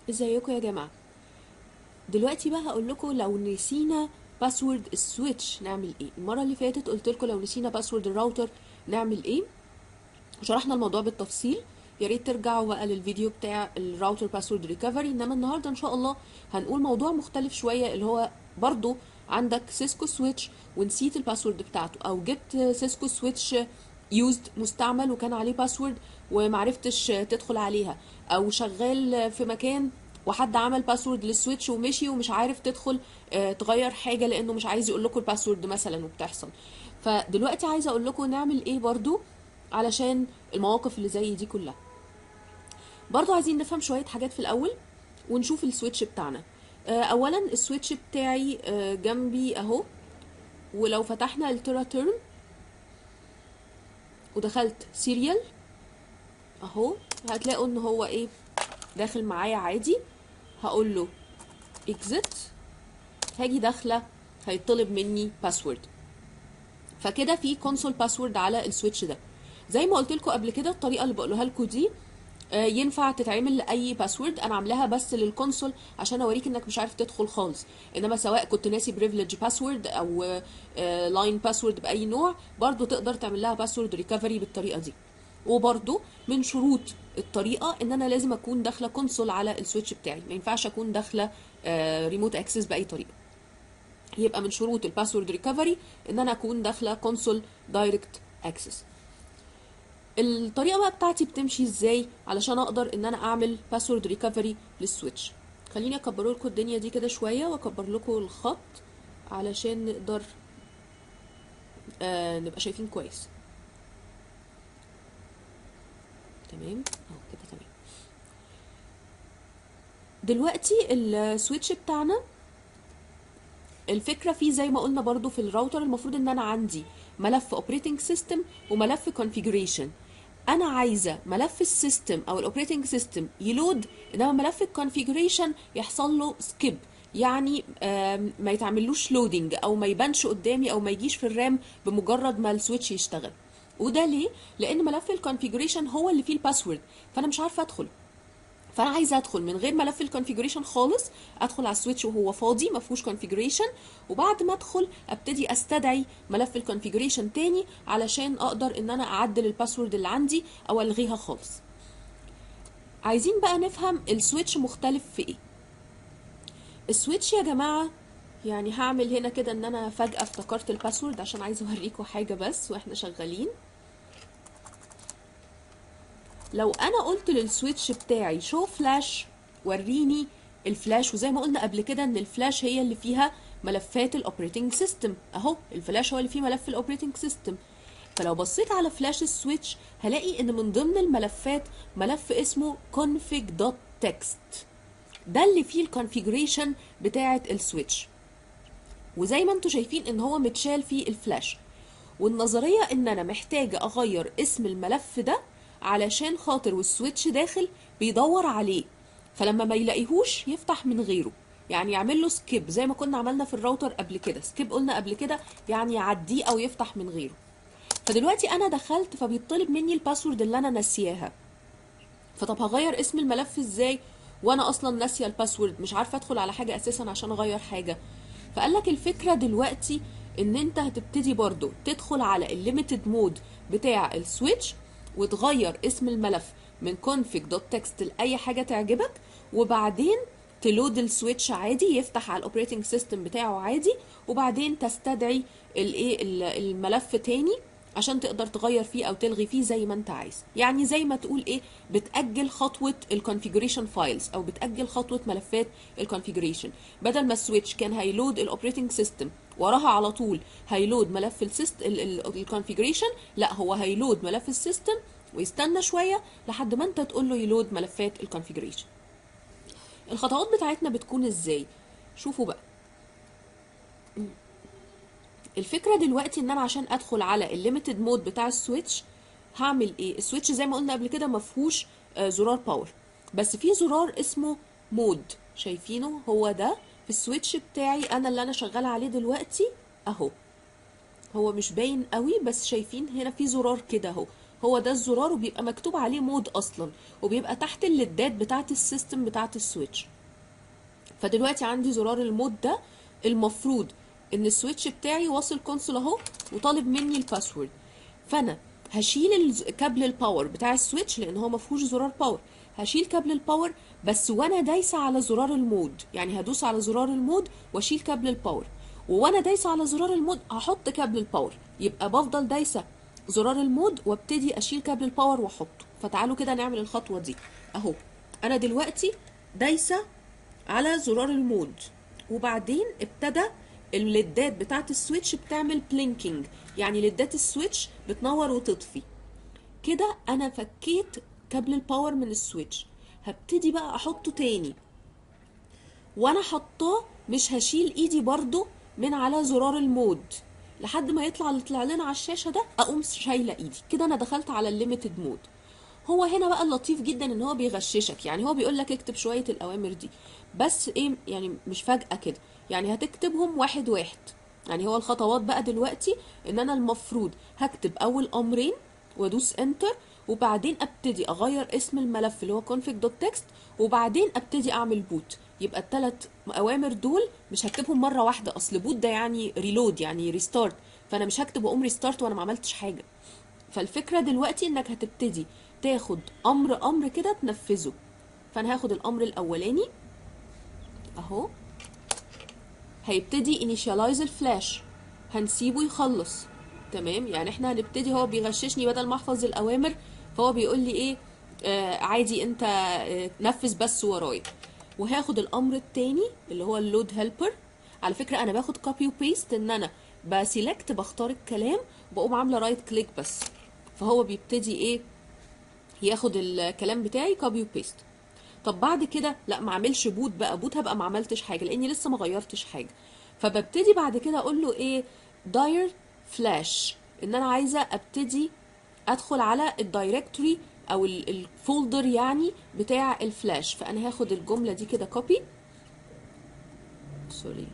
ازيكم يا جماعه دلوقتي بقى هقول لكم لو نسينا باسورد السويتش نعمل ايه المره اللي فاتت قلت لكم لو نسينا باسورد الراوتر نعمل ايه شرحنا الموضوع بالتفصيل يا ريت ترجعوا بقى للفيديو بتاع الراوتر باسورد ريكفري انما النهارده ان شاء الله هنقول موضوع مختلف شويه اللي هو برضو عندك سيسكو سويتش ونسيت الباسورد بتاعته او جبت سيسكو سويتش يوزد مستعمل وكان عليه باسورد ومعرفتش تدخل عليها او شغال في مكان وحد عمل باسورد للسويتش ومشي ومش عارف تدخل آه، تغير حاجه لانه مش عايز يقول لكم الباسورد مثلا وبتحصل فدلوقتي عايزه اقول لكم نعمل ايه برضو علشان المواقف اللي زي دي كلها برضو عايزين نفهم شويه حاجات في الاول ونشوف السويتش بتاعنا آه، اولا السويتش بتاعي آه، جنبي اهو ولو فتحنا الترا تيرم ودخلت سيريال اهو هتلاقوا ان هو ايه داخل معايا عادي هقول له اكزit هاجي داخله هيطلب مني باسورد فكده في كونسول باسورد على السويتش ده زي ما قلت لكم قبل كده الطريقه اللي بقولها لكم دي آه، ينفع تتعمل لاي باسورد انا عاملاها بس للكونسول عشان اوريك انك مش عارف تدخل خالص انما سواء كنت ناسي بريفليج باسورد او لاين باسورد باي نوع برضو تقدر تعمل لها باسورد ريكفري بالطريقه دي وبرضو من شروط الطريقه ان انا لازم اكون داخله كونسول على السويتش بتاعي ما ينفعش اكون داخله ريموت اكسس باي طريقه يبقى من شروط الباسورد ريكفري ان انا اكون داخله كونسول دايركت اكسس الطريقه بقى بتاعتي بتمشي ازاي علشان اقدر ان انا اعمل باسورد ريكفري للسويتش خليني اكبر لكم الدنيا دي كده شويه واكبر لكم الخط علشان نقدر آه نبقى شايفين كويس تمام اهو كده تمام دلوقتي السويتش بتاعنا الفكره فيه زي ما قلنا برضو في الراوتر المفروض ان انا عندي ملف اوبريتنج سيستم وملف كونفيجريشن انا عايزه ملف السيستم او الاوبريتنج سيستم يلود انما ملف الكونفيجريشن يحصل له سكيب يعني آم، ما يتعملوش لودنج او ما يبانش قدامي او ما يجيش في الرام بمجرد ما السويتش يشتغل وده ليه لان ملف الكونفيجريشن هو اللي فيه الباسورد فانا مش عارفه ادخل فانا عايزه ادخل من غير ملف الكونفيجريشن خالص ادخل على السويتش وهو فاضي ما فيهوش كونفيجريشن وبعد ما ادخل ابتدي استدعي ملف الكونفيجريشن تاني علشان اقدر ان انا اعدل الباسورد اللي عندي او الغيها خالص عايزين بقى نفهم السويتش مختلف في ايه السويتش يا جماعه يعني هعمل هنا كده ان انا فجاه افتكرت الباسورد عشان عايزه اوريكم حاجه بس واحنا شغالين لو انا قلت للسويتش بتاعي شو فلاش وريني الفلاش وزي ما قلنا قبل كده ان الفلاش هي اللي فيها ملفات الاوبريتنج سيستم اهو الفلاش هو اللي فيه ملف الاوبريتنج سيستم فلو بصيت على فلاش السويتش هلاقي ان من ضمن الملفات ملف اسمه config.txt ده اللي فيه الكونفيجريشن بتاعه السويتش وزي ما انتم شايفين ان هو متشال فيه الفلاش والنظريه ان انا محتاجه اغير اسم الملف ده علشان خاطر والسويتش داخل بيدور عليه فلما ما يلاقيهوش يفتح من غيره يعني يعمل له سكيب زي ما كنا عملنا في الراوتر قبل كده سكيب قلنا قبل كده يعني يعديه او يفتح من غيره فدلوقتي انا دخلت فبيطلب مني الباسورد اللي انا ناسياها فطب هغير اسم الملف ازاي وانا اصلا ناسيه الباسورد مش عارفه ادخل على حاجه اساسا عشان اغير حاجه فقال لك الفكره دلوقتي ان انت هتبتدي برضو تدخل على الليميتد مود بتاع السويتش وتغير اسم الملف من config.txt لاي حاجه تعجبك وبعدين تلود السويتش عادي يفتح على الاوبريتنج سيستم بتاعه عادي وبعدين تستدعي الايه ال- الملف تاني عشان تقدر تغير فيه او تلغي فيه زي ما انت عايز يعني زي ما تقول ايه بتاجل خطوه الكونفيجريشن فايلز او بتاجل خطوه ملفات الكونفيجريشن بدل ما السويتش كان هيلود الاوبريتنج سيستم وراها على طول هيلود ملف السيست الكونفيجريشن لا هو هيلود ملف السيستم ويستنى شويه لحد ما انت تقول له يلود ملفات الكونفيجريشن الخطوات بتاعتنا بتكون ازاي شوفوا بقى الفكره دلوقتي ان انا عشان ادخل على الليميتد مود بتاع السويتش هعمل ايه السويتش زي ما قلنا قبل كده ما فيهوش آه، زرار باور بس في زرار اسمه مود شايفينه هو ده في السويتش بتاعي انا اللي انا شغاله عليه دلوقتي اهو هو مش باين قوي بس شايفين هنا في زرار كده اهو هو ده الزرار وبيبقى مكتوب عليه مود اصلا وبيبقى تحت الليدات بتاعه السيستم بتاعه السويتش فدلوقتي عندي زرار المود ده المفروض ان السويتش بتاعي واصل كونسول اهو وطالب مني الباسورد فانا هشيل الز- كابل الباور بتاع السويتش لان هو ما فيهوش زرار باور هشيل كابل الباور بس وانا دايسه على زرار المود يعني هدوس على زرار المود واشيل كابل الباور وانا دايسه على زرار المود هحط كابل الباور يبقى بفضل دايسه زرار المود وابتدي اشيل كابل الباور واحطه فتعالوا كده نعمل الخطوه دي اهو انا دلوقتي دايسه على زرار المود وبعدين ابتدى الليدات بتاعت السويتش بتعمل بلينكينج يعني ليدات السويتش بتنور وتطفي كده انا فكيت كابل الباور من السويتش هبتدي بقى احطه تاني وانا حطاه مش هشيل ايدي برضو من على زرار المود لحد ما يطلع اللي طلع لنا على الشاشه ده اقوم شايله ايدي كده انا دخلت على الليميتد مود هو هنا بقى اللطيف جدا ان هو بيغششك يعني هو بيقول لك اكتب شويه الاوامر دي بس ايه يعني مش فجاه كده يعني هتكتبهم واحد واحد يعني هو الخطوات بقى دلوقتي ان انا المفروض هكتب اول امرين وادوس انتر وبعدين ابتدي اغير اسم الملف اللي هو config.txt وبعدين ابتدي اعمل بوت يبقى الثلاث اوامر دول مش هكتبهم مره واحده اصل بوت ده يعني ريلود يعني ريستارت فانا مش هكتب واقوم ريستارت وانا ما عملتش حاجه فالفكره دلوقتي انك هتبتدي تاخد امر امر كده تنفذه فانا هاخد الامر الاولاني اهو هيبتدي initialize الفلاش هنسيبه يخلص تمام يعني احنا هنبتدي هو بيغششني بدل ما احفظ الاوامر فهو بيقول لي ايه آه عادي انت آه نفذ بس ورايا وهاخد الامر التاني اللي هو اللود هيلبر على فكره انا باخد كوبي وبيست ان انا بسيلكت بختار الكلام بقوم عامله رايت كليك بس فهو بيبتدي ايه ياخد الكلام بتاعي كوبي وبيست طب بعد كده لا ما اعملش بوت بقى بوت هبقى ما عملتش حاجه لاني لسه ما غيرتش حاجه فببتدي بعد كده اقول له ايه داير فلاش ان انا عايزه ابتدي ادخل على الدايركتوري او ال- الفولدر يعني بتاع الفلاش فانا هاخد الجمله دي كده كوبي سوري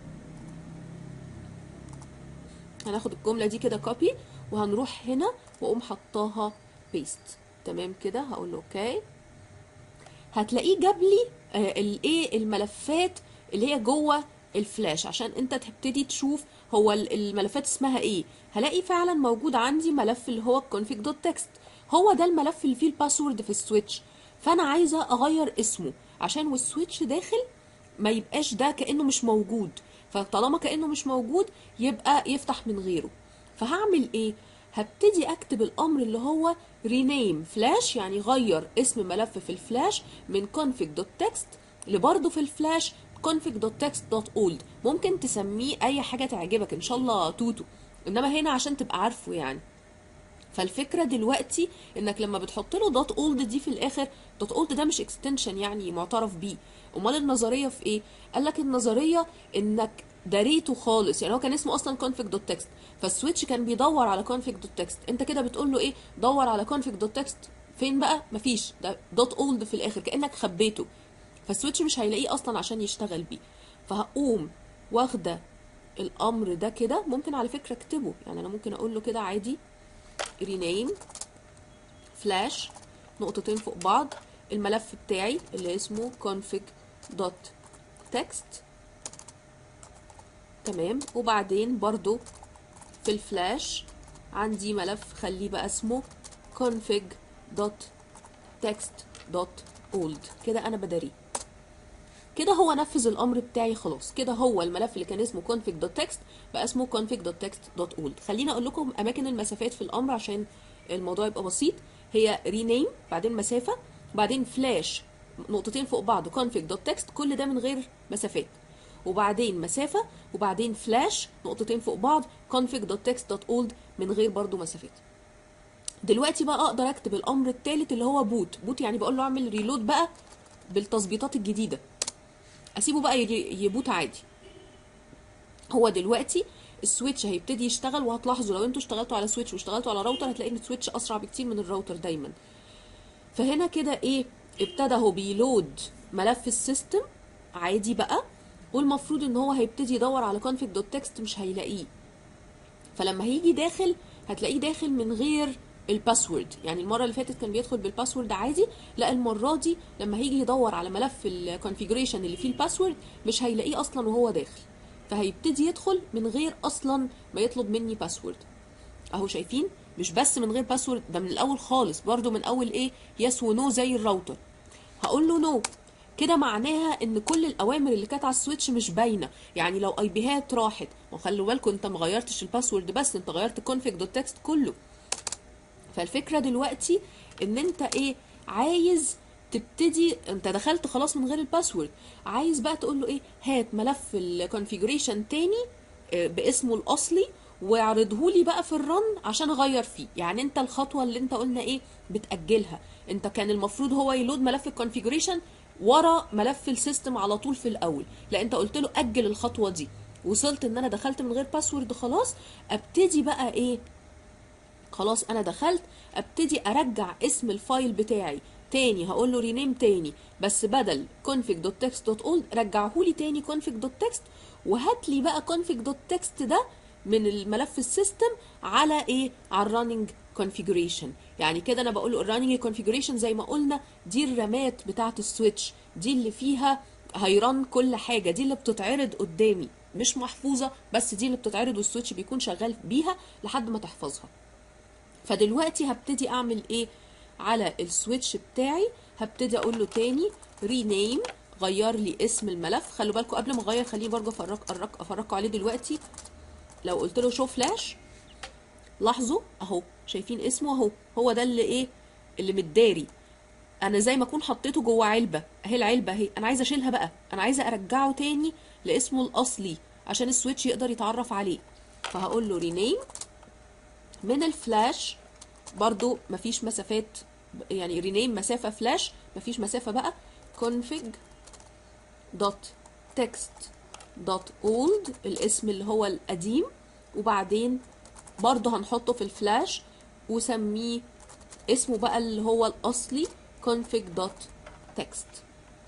هناخد الجمله دي كده كوبي وهنروح هنا واقوم حطاها بيست تمام كده هقول له اوكي هتلاقيه جاب لي آه، الايه الملفات اللي هي جوه الفلاش عشان انت تبتدي تشوف هو ال- الملفات اسمها ايه هلاقي فعلا موجود عندي ملف اللي هو config.txt هو ده الملف اللي فيه الباسورد في السويتش فانا عايزه اغير اسمه عشان والسويتش داخل ما يبقاش ده كانه مش موجود فطالما كانه مش موجود يبقى يفتح من غيره فهعمل ايه هبتدي اكتب الامر اللي هو rename flash يعني غير اسم ملف في الفلاش من config.txt لبرضه في الفلاش config.txt.old ممكن تسميه اي حاجه تعجبك ان شاء الله توتو انما هنا عشان تبقى عارفه يعني فالفكره دلوقتي انك لما بتحط له دوت اولد دي في الاخر دوت اولد ده مش اكستنشن يعني معترف بيه امال النظريه في ايه قال لك النظريه انك دريته خالص يعني هو كان اسمه اصلا config.txt فالسويتش كان بيدور على config.txt انت كده بتقول له ايه دور على config.txt فين بقى مفيش ده دوت اولد في الاخر كانك خبيته فالسويتش مش هيلاقيه اصلا عشان يشتغل بيه فهقوم واخده الامر ده كده ممكن على فكره اكتبه يعني انا ممكن اقول له كده عادي rename فلاش نقطتين فوق بعض الملف بتاعي اللي اسمه config.txt تمام وبعدين برضو في الفلاش عندي ملف خليه بقى اسمه config.txt.old كده انا بداريه كده هو نفذ الامر بتاعي خلاص كده هو الملف اللي كان اسمه config.txt بقى اسمه config.txt.old خليني اقول لكم اماكن المسافات في الامر عشان الموضوع يبقى بسيط هي rename بعدين مسافه بعدين فلاش نقطتين فوق بعض config.txt كل ده من غير مسافات وبعدين مسافه وبعدين فلاش نقطتين فوق بعض config.txt.old من غير برضو مسافات دلوقتي بقى اقدر اكتب الامر الثالث اللي هو بوت بوت يعني بقول له اعمل ريلود بقى بالتظبيطات الجديده اسيبه بقى يجي- يبوت عادي هو دلوقتي السويتش هيبتدي يشتغل وهتلاحظوا لو انتوا اشتغلتوا على سويتش واشتغلتوا على راوتر هتلاقي ان السويتش اسرع بكتير من الراوتر دايما فهنا كده ايه ابتدى هو بيلود ملف السيستم عادي بقى والمفروض ان هو هيبتدي يدور على config.txt مش هيلاقيه فلما هيجي داخل هتلاقيه داخل من غير الباسورد يعني المره اللي فاتت كان بيدخل بالباسورد عادي لا المره دي لما هيجي يدور على ملف الكونفيجريشن اللي فيه الباسورد مش هيلاقيه اصلا وهو داخل فهيبتدي يدخل من غير اصلا ما يطلب مني باسورد اهو شايفين مش بس من غير باسورد ده من الاول خالص برضو من اول ايه يس ونو زي الراوتر هقول له نو كده معناها ان كل الاوامر اللي كانت على السويتش مش باينه يعني لو اي بيهات راحت ما خلوا بالكم انت ما غيرتش الباسورد بس انت غيرت config دوت تكست كله فالفكره دلوقتي ان انت ايه عايز تبتدي انت دخلت خلاص من غير الباسورد عايز بقى تقول له ايه هات ملف الكونفيجريشن تاني آه، باسمه الاصلي واعرضه لي بقى في الرن عشان اغير فيه يعني انت الخطوه اللي انت قلنا ايه بتاجلها انت كان المفروض هو يلود ملف الكونفيجريشن ورا ملف السيستم على طول في الاول لا انت قلت له اجل الخطوه دي وصلت ان انا دخلت من غير باسورد خلاص ابتدي بقى ايه خلاص انا دخلت ابتدي ارجع اسم الفايل بتاعي تاني هقول له رينيم تاني بس بدل config.text.old رجعهولي تاني config.text وهات لي بقى config.text ده من الملف السيستم على ايه على الرننج configuration يعني كده انا بقول له الرننج configuration زي ما قلنا دي الرامات بتاعه السويتش دي اللي فيها هيرن كل حاجه دي اللي بتتعرض قدامي مش محفوظه بس دي اللي بتتعرض والسويتش بيكون شغال بيها لحد ما تحفظها فدلوقتي هبتدي اعمل ايه على السويتش بتاعي هبتدي اقول له تاني رينيم غير لي اسم الملف خلوا بالكم قبل ما اغير خليه برضه افرق أفرق افرقه عليه دلوقتي لو قلت له شو فلاش لاحظوا اهو شايفين اسمه اهو هو ده اللي ايه اللي متداري انا زي ما اكون حطيته جوه علبه اهي العلبه اهي انا عايزه اشيلها بقى انا عايزه ارجعه تاني لاسمه الاصلي عشان السويتش يقدر يتعرف عليه فهقول له رينيم من الفلاش برضو مفيش مسافات يعني رينيم مسافة فلاش مفيش مسافة بقى config dot text dot old الاسم اللي هو القديم وبعدين برضو هنحطه في الفلاش وسميه اسمه بقى اللي هو الأصلي config dot text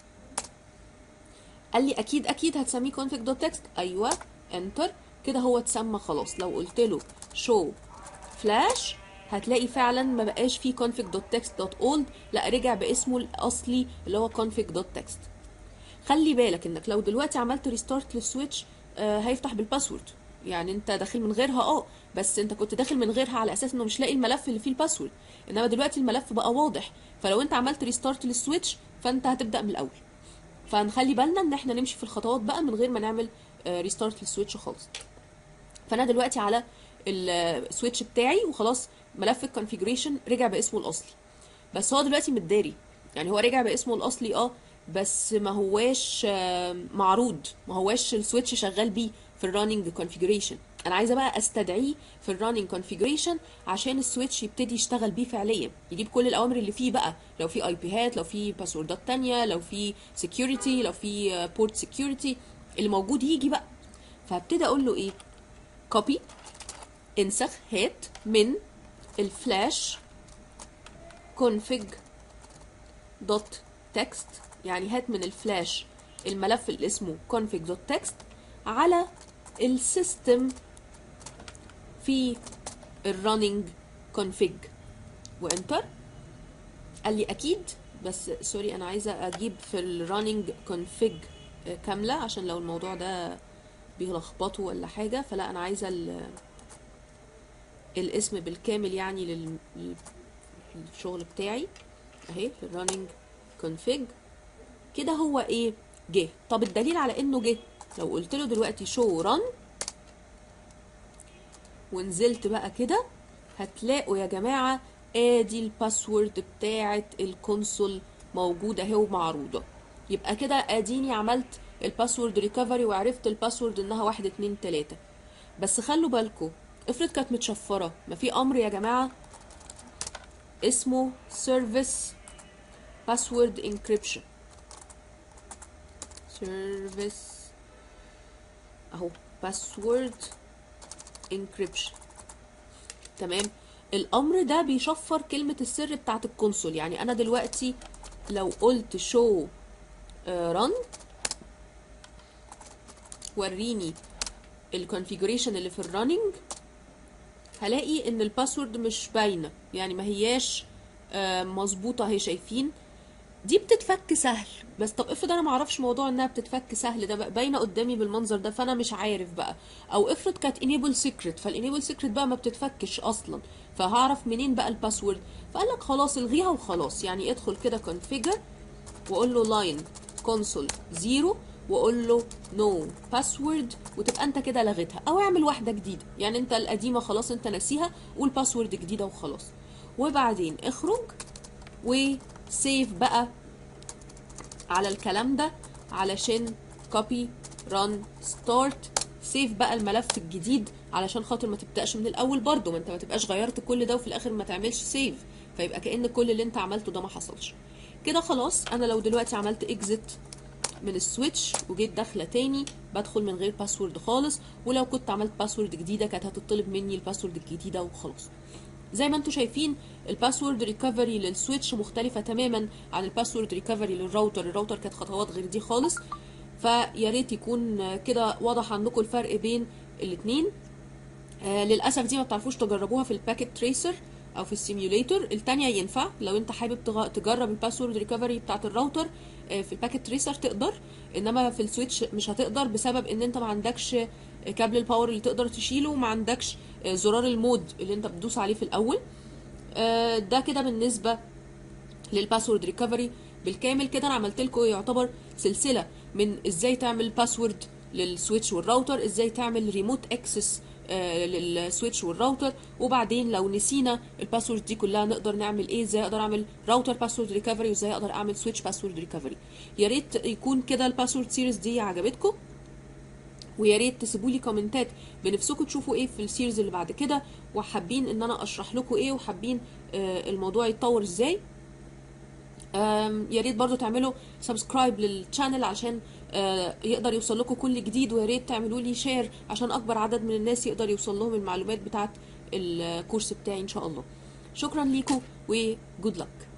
قال لي أكيد أكيد هتسميه config dot text أيوة enter كده هو اتسمى خلاص لو قلت له show فلاش هتلاقي فعلا ما بقاش فيه config.text.old لا رجع باسمه الاصلي اللي هو config.text خلي بالك انك لو دلوقتي عملت ريستارت للسويتش آه هيفتح بالباسورد يعني انت داخل من غيرها اه بس انت كنت داخل من غيرها على اساس انه مش لاقي الملف اللي فيه الباسورد انما دلوقتي الملف بقى واضح فلو انت عملت ريستارت للسويتش فانت هتبدا من الاول فنخلي بالنا ان احنا نمشي في الخطوات بقى من غير ما نعمل ريستارت للسويتش خالص فانا دلوقتي على السويتش بتاعي وخلاص ملف الكونفيجريشن رجع باسمه الاصلي بس هو دلوقتي متداري يعني هو رجع باسمه الاصلي اه بس ما هواش آه، معروض ما هواش السويتش شغال بيه في الرننج كونفيجريشن انا عايزه بقى استدعيه في الرننج كونفيجريشن عشان السويتش يبتدي يشتغل بيه فعليا يجيب كل الاوامر اللي فيه بقى لو في اي بي هات لو في باسوردات تانية لو في سكيورتي لو في بورت سكيورتي اللي موجود يجي بقى فهبتدي اقول له ايه كوبي انسخ هات من الفلاش config دوت تكست يعني هات من الفلاش الملف اللي اسمه config دوت تكست على السيستم في الرننج config وانتر قال لي اكيد بس سوري انا عايزه اجيب في الرننج config كامله عشان لو الموضوع ده بيلخبطوا ولا حاجه فلا انا عايزه ال- الاسم بالكامل يعني لل- لل- للشغل بتاعي اهي في الرننج config كده هو ايه جه طب الدليل على انه جه لو قلت له دلوقتي show run ونزلت بقى كده هتلاقوا يا جماعة ادي الباسورد بتاعة الكونسول موجودة اهي ومعروضة يبقى كده اديني عملت الباسورد ريكفري وعرفت الباسورد انها واحد اتنين تلاتة بس خلوا بالكم افرض كانت متشفرة ما في امر يا جماعة اسمه service password encryption service اهو password encryption تمام الامر ده بيشفر كلمة السر بتاعت الكونسول يعني انا دلوقتي لو قلت show uh, run وريني الكونفيجريشن اللي في الرننج هلاقي ان الباسورد مش باينه يعني ما هياش آه، مظبوطه اهي شايفين دي بتتفك سهل بس طب افرض انا معرفش موضوع انها بتتفك سهل ده بقى باينه قدامي بالمنظر ده فانا مش عارف بقى او افرض كانت enable secret فالانيبل secret بقى ما بتتفكش اصلا فهعرف منين بقى الباسورد فقال لك خلاص الغيها وخلاص يعني ادخل كده configure واقول له line console 0 واقول له نو no باسورد وتبقى انت كده لغيتها او اعمل واحده جديده يعني انت القديمه خلاص انت ناسيها قول باسورد جديده وخلاص وبعدين اخرج وسيف بقى على الكلام ده علشان copy run start سيف بقى الملف الجديد علشان خاطر ما تبداش من الاول برضو ما انت ما تبقاش غيرت كل ده وفي الاخر ما تعملش سيف فيبقى كأن كل اللي انت عملته ده ما حصلش كده خلاص انا لو دلوقتي عملت اكزit من السويتش وجيت داخله تاني بدخل من غير باسورد خالص ولو كنت عملت باسورد جديده كانت هتطلب مني الباسورد الجديده وخلاص زي ما انتم شايفين الباسورد ريكفري للسويتش مختلفه تماما عن الباسورد ريكفري للراوتر الراوتر كانت خطوات غير دي خالص فيا ريت يكون كده واضح عندكم الفرق بين الاثنين آه للاسف دي ما بتعرفوش تجربوها في الباكيت تريسر او في السيميوليتور التانية ينفع لو انت حابب تغ- تجرب الباسورد ريكفري بتاعت الراوتر آه، في الباكيت تريسر تقدر انما في السويتش مش هتقدر بسبب ان انت ما عندكش كابل الباور اللي تقدر تشيله وما عندكش آه، زرار المود اللي انت بتدوس عليه في الاول آه، ده كده بالنسبه للباسورد ريكفري بالكامل كده انا عملت لكم يعتبر سلسله من ازاي تعمل باسورد للسويتش والراوتر ازاي تعمل ريموت اكسس للسويتش والراوتر وبعدين لو نسينا الباسورد دي كلها نقدر نعمل ايه ازاي اقدر اعمل راوتر باسورد ريكفري وازاي اقدر اعمل سويتش باسورد ريكفري يا ريت يكون كده الباسورد سيريز دي عجبتكم ويا ريت تسيبوا لي كومنتات بنفسكم تشوفوا ايه في السيريز اللي بعد كده وحابين ان انا اشرح لكم ايه وحابين آه، الموضوع يتطور ازاي آم، يا ريت برضو تعملوا سبسكرايب للشانل عشان آه، يقدر يوصل لكم كل جديد ويا ريت تعملوا لي شير عشان اكبر عدد من الناس يقدر يوصل لهم المعلومات بتاعت الكورس بتاعي ان شاء الله شكرا ليكم وجود لك